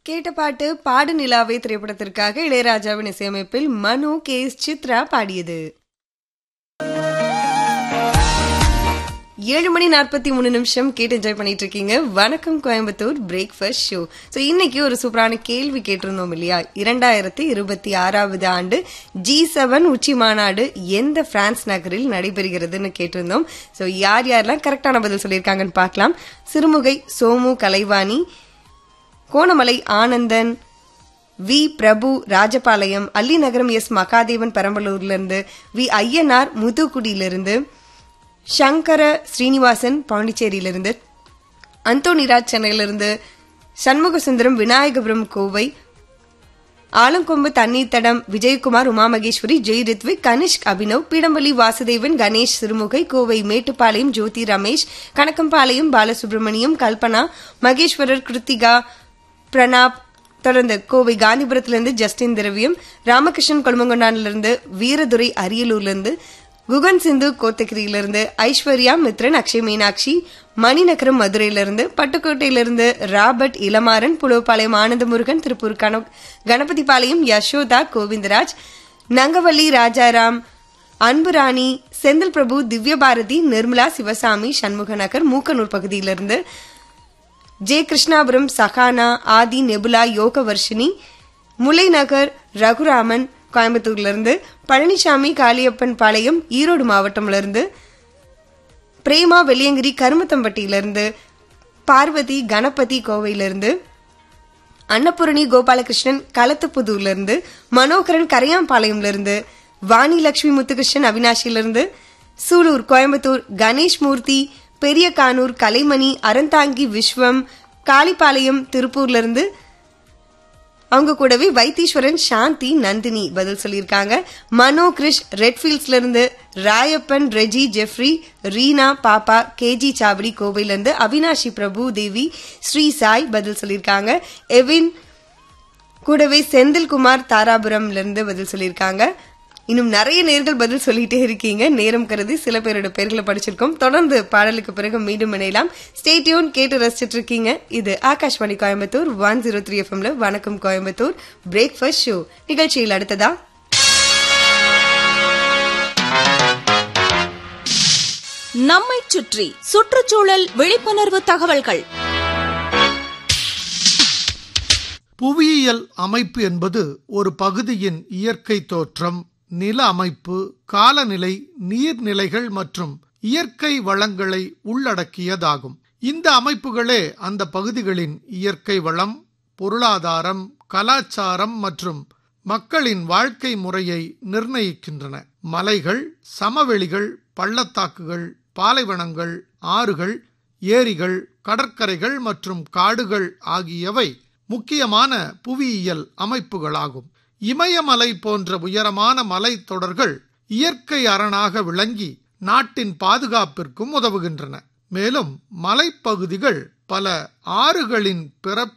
கேட்ட பாட்டு பாடு நிலாவே திரைப்படத்திற்காக இளையராஜாவின் இசையமைப்பில் மனு கே எஸ் சித்ரா பாடியது ஏழு மணி நாற்பத்தி மூணு நிமிஷம் கேட்டு என்ஜாய் பண்ணிட்டு இருக்கீங்க வணக்கம் கோயம்புத்தூர் பிரேக்ஃபாஸ்ட் ஷோ ஸோ இன்னைக்கு ஒரு சூப்பரான கேள்வி கேட்டிருந்தோம் இல்லையா இரண்டாயிரத்தி இருபத்தி ஆறாவது ஆண்டு ஜி செவன் உச்சி மாநாடு எந்த பிரான்ஸ் நகரில் நடைபெறுகிறதுன்னு கேட்டிருந்தோம் ஸோ யார் யாரெல்லாம் கரெக்டான பதில் சொல்லியிருக்காங்கன்னு பார்க்கலாம் சிறுமுகை சோமு கலைவாணி கோணமலை ஆனந்தன் வி பிரபு ராஜபாளையம் அல்லிநகரம் எஸ் மகாதேவன் பெரம்பலூர்ல இருந்து வி ஐயனார் முதுகுடியிலிருந்து சங்கர ஸ்ரீனிவாசன் பாண்டிச்சேரியிலிருந்து அந்தோனிராஜ் சென்னையிலிருந்து சண்முக சுந்தரம் விநாயகபுரம் கோவை ஆலங்கொம்பு தண்ணீர் தடம் விஜயகுமார் உமா மகேஸ்வரி ஜெய் ரித்விக் கனிஷ்க் அபினவ் பீடம்பள்ளி வாசுதேவன் கணேஷ் சிறுமுகை கோவை மேட்டுப்பாளையம் ஜோதி ரமேஷ் கணக்கம்பாளையம் பாலசுப்ரமணியம் கல்பனா மகேஸ்வரர் கிருத்திகா பிரணாப் தொடர்ந்து கோவை காந்திபுரத்திலிருந்து ஜஸ்டின் திரவியம் ராமகிருஷ்ணன் கொழுமங்கொண்டானிலிருந்து வீரதுரை அரியலூர்லேருந்து குகன் சிந்து கோத்தகிரியிலிருந்து ஐஸ்வர்யா மித்ரன் அக்ஷய் மீனாட்சி மணிநகரம் மதுரையிலிருந்து பட்டுக்கோட்டையிலிருந்து ராபர்ட் இளமாறன் புலவப்பாளையம் ஆனந்தமுருகன் திருப்பூர் கண கணபதிபாளையம் யசோதா கோவிந்தராஜ் நங்கவள்ளி ராஜாராம் அன்புராணி செந்தில் பிரபு திவ்யபாரதி நிர்மலா சிவசாமி சண்முகநகர் மூக்கனூர் பகுதியிலிருந்து J Krishnapuram Sahana Adhi Nebula Yogavarshini Mullai Nagar Raghuraman கோயம்புத்தூர்ல இருந்து பழனிசாமி காளியப்பன் பாளையம் ஈரோடு மாவட்டம்ல இருந்து பிரேமா வெள்ளியங்கிரி கருமத்தம்பட்டியிலிருந்து பார்வதி கணபதி கோவையிலிருந்து அன்னபூரணி கோபாலகிருஷ்ணன் களத்துப்புதூர்ல இருந்து மனோகரன் கரையாம்பாளையம்ல இருந்து வாணி லட்சுமி முத்துகிருஷ்ணன் அவினாஷிலிருந்து சூலூர் கோயம்புத்தூர் கணேஷ் மூர்த்தி பெரிய கானூர் கலைமணி அறந்தாங்கி விஸ்வம் காளிப்பாளையம் திருப்பூர்ல இருந்து அவங்க கூடவே வைத்தீஸ்வரன் சாந்தி நந்தினி பதில் சொல்லியிருக்காங்க மனோ கிரிஷ் ரெட்ஃபீல்ட்ஸ்ல இருந்து ராயப்பன் ரெஜி ஜெஃப்ரி ரீனா பாப்பா கேஜி சாவடி கோவையில இருந்து அவினாஷி பிரபு தேவி ஸ்ரீ சாய் பதில் சொல்லியிருக்காங்க எவின் கூடவே செந்தில்குமார் தாராபுரம்ல இருந்து பதில் சொல்லியிருக்காங்க இன்னும் நிறைய நேர்கள் பதில் சொல்லிட்டே இருக்கீங்க நேரம் கருதி சில பேரோட பெயர்களை படிச்சிருக்கோம் தொடர்ந்து பாடலுக்கு பிறகு மீண்டும் இணையலாம் ஸ்டேட்யூன் கேட்டு ரசிச்சிட்டு இருக்கீங்க இது Akashvani Coimbatore one zero three எஃப்எம்ல வணக்கம் கோயம்புத்தூர் பிரேக்ஃபாஸ்ட் ஷோ நிகழ்ச்சியில் அடுத்ததா நம்மை சுற்றி சுற்றுச்சூழல் விழிப்புணர்வு தகவல்கள் புவியியல் அமைப்பு என்பது ஒரு பகுதியின் இயற்கை தோற்றம் நில அமைப்பு காலநிலை நீர்நிலைகள் மற்றும் இயற்கை வளங்களை உள்ளடக்கியதாகும் இந்த அமைப்புகளே அந்த பகுதிகளின் இயற்கை வளம் பொருளாதாரம் கலாச்சாரம் மற்றும் மக்களின் வாழ்க்கை முறையை நிர்ணயிக்கின்றன மலைகள் சமவெளிகள் பள்ளத்தாக்குகள் பாலைவனங்கள் ஆறுகள் ஏரிகள் கடற்கரைகள் மற்றும் காடுகள் ஆகியவை முக்கியமான புவியியல் அமைப்புகளாகும் இமயமலை போன்ற உயரமான மலைத்தொடர்கள் இயற்கை அரணாக விளங்கி நாட்டின் பாதுகாப்பிற்கும் உதவுகின்றன மேலும் மலைப்பகுதிகள் பல ஆறுகளின் பிறப்பு